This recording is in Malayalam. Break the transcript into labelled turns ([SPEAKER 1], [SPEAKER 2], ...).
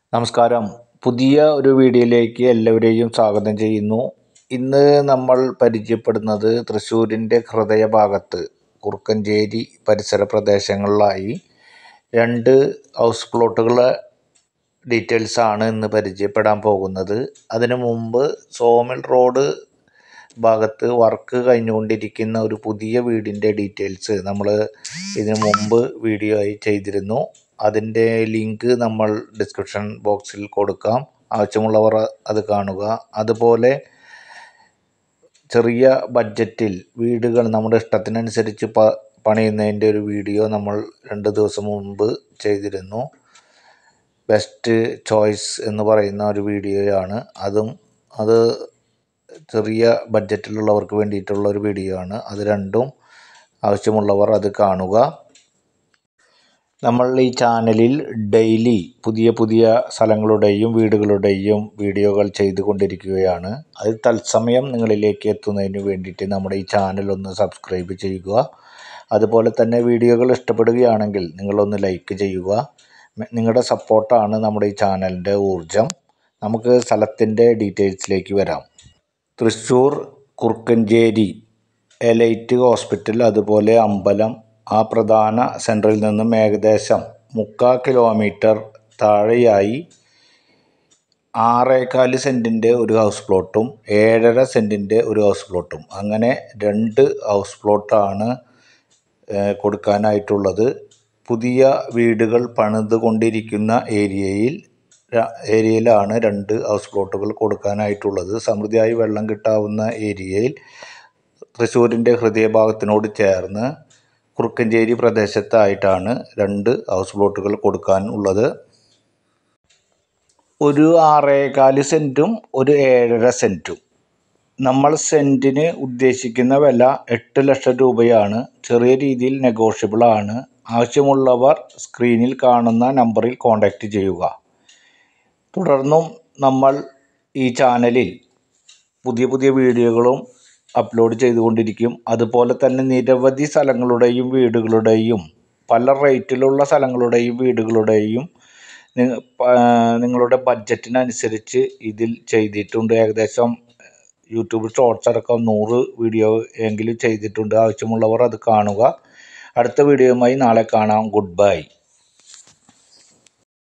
[SPEAKER 1] നമസ്കാരം പുതിയ ഒരു വീഡിയോയിലേക്ക് എല്ലാവരെയും സ്വാഗതം ചെയ്യുന്നു ഇന്ന് നമ്മൾ പരിചയപ്പെടുന്നത് തൃശ്ശൂരിൻ്റെ ഹൃദയഭാഗത്ത് കുറുക്കഞ്ചേരി പരിസര പ്രദേശങ്ങളിലായി രണ്ട് ഹൗസ് പ്ലോട്ടുകളെ ഡീറ്റെയിൽസ് ആണ് ഇന്ന് പരിചയപ്പെടാൻ പോകുന്നത് അതിനു മുമ്പ് സോമിൽ റോഡ് ഭാഗത്ത് വർക്ക് കഴിഞ്ഞുകൊണ്ടിരിക്കുന്ന ഒരു പുതിയ വീടിൻ്റെ ഡീറ്റെയിൽസ് നമ്മൾ ഇതിനു മുമ്പ് വീഡിയോ ആയി ചെയ്തിരുന്നു അതിൻ്റെ ലിങ്ക് നമ്മൾ ഡിസ്ക്രിപ്ഷൻ ബോക്സിൽ കൊടുക്കാം ആവശ്യമുള്ളവർ അത് കാണുക അതുപോലെ ചെറിയ ബഡ്ജറ്റിൽ വീടുകൾ നമ്മുടെ ഇഷ്ടത്തിനനുസരിച്ച് പ പണിയുന്നതിൻ്റെ ഒരു വീഡിയോ നമ്മൾ രണ്ട് ദിവസം മുമ്പ് ചെയ്തിരുന്നു ബെസ്റ്റ് ചോയ്സ് എന്ന് പറയുന്ന ഒരു വീഡിയോയാണ് അതും അത് ചെറിയ ബഡ്ജറ്റിലുള്ളവർക്ക് വേണ്ടിയിട്ടുള്ള ഒരു വീഡിയോ ആണ് അത് രണ്ടും ആവശ്യമുള്ളവർ അത് കാണുക നമ്മൾ ഈ ചാനലിൽ ഡെയിലി പുതിയ പുതിയ സ്ഥലങ്ങളുടെയും വീടുകളുടെയും വീഡിയോകൾ ചെയ്തുകൊണ്ടിരിക്കുകയാണ് അത് തത്സമയം നിങ്ങളിലേക്ക് എത്തുന്നതിന് വേണ്ടിയിട്ട് നമ്മുടെ ഈ ചാനൽ ഒന്ന് സബ്സ്ക്രൈബ് ചെയ്യുക അതുപോലെ തന്നെ വീഡിയോകൾ ഇഷ്ടപ്പെടുകയാണെങ്കിൽ നിങ്ങളൊന്ന് ലൈക്ക് ചെയ്യുക നിങ്ങളുടെ സപ്പോർട്ടാണ് നമ്മുടെ ഈ ചാനലിൻ്റെ ഊർജം നമുക്ക് സ്ഥലത്തിൻ്റെ ഡീറ്റെയിൽസിലേക്ക് വരാം തൃശ്ശൂർ കുറുക്കഞ്ചേരി എലൈറ്റ് ഹോസ്പിറ്റൽ അതുപോലെ അമ്പലം ആ പ്രധാന സെൻറ്ററിൽ നിന്നും ഏകദേശം മുക്കാൽ കിലോമീറ്റർ താഴെയായി ആറേകാല് സെൻറ്റിൻ്റെ ഒരു ഹൗസ് പ്ലോട്ടും ഏഴര സെൻറ്റിൻ്റെ ഒരു ഹൗസ് പ്ലോട്ടും അങ്ങനെ രണ്ട് ഹൗസ് പ്ലോട്ടാണ് കൊടുക്കാനായിട്ടുള്ളത് പുതിയ വീടുകൾ പണിതുകൊണ്ടിരിക്കുന്ന ഏരിയയിൽ ഏരിയയിലാണ് രണ്ട് ഹൗസ് പ്ലോട്ടുകൾ കൊടുക്കാനായിട്ടുള്ളത് സമൃദ്ധിയായി വെള്ളം കിട്ടാവുന്ന ഏരിയയിൽ തൃശ്ശൂരിൻ്റെ ഹൃദയഭാഗത്തിനോട് ചേർന്ന് കുറുക്കഞ്ചേരി പ്രദേശത്തായിട്ടാണ് രണ്ട് ഹൗസ് പ്ലോട്ടുകൾ കൊടുക്കാൻ ഉള്ളത് ഒരു ആറേകാല് സെൻറ്റും ഒരു ഏഴര സെൻറ്റും നമ്മൾ സെൻറ്റിന് ഉദ്ദേശിക്കുന്ന വില എട്ട് ലക്ഷം രൂപയാണ് ചെറിയ രീതിയിൽ നെഗോഷ്യബിൾ ആണ് ആവശ്യമുള്ളവർ സ്ക്രീനിൽ കാണുന്ന നമ്പറിൽ കോൺടാക്റ്റ് ചെയ്യുക തുടർന്നും നമ്മൾ ഈ ചാനലിൽ പുതിയ പുതിയ വീഡിയോകളും അപ്ലോഡ് ചെയ്തുകൊണ്ടിരിക്കും അതുപോലെ തന്നെ നിരവധി സ്ഥലങ്ങളുടെയും വീടുകളുടെയും പല റേറ്റിലുള്ള സ്ഥലങ്ങളുടെയും വീടുകളുടെയും നിങ്ങളുടെ ബഡ്ജറ്റിനനുസരിച്ച് ഇതിൽ ചെയ്തിട്ടുണ്ട് ഏകദേശം യൂട്യൂബ് ഷോർട്സ് അടക്കം നൂറ് വീഡിയോ എങ്കിലും ചെയ്തിട്ടുണ്ട് ആവശ്യമുള്ളവർ അത് കാണുക അടുത്ത വീഡിയോയുമായി നാളെ കാണാം ഗുഡ് ബൈ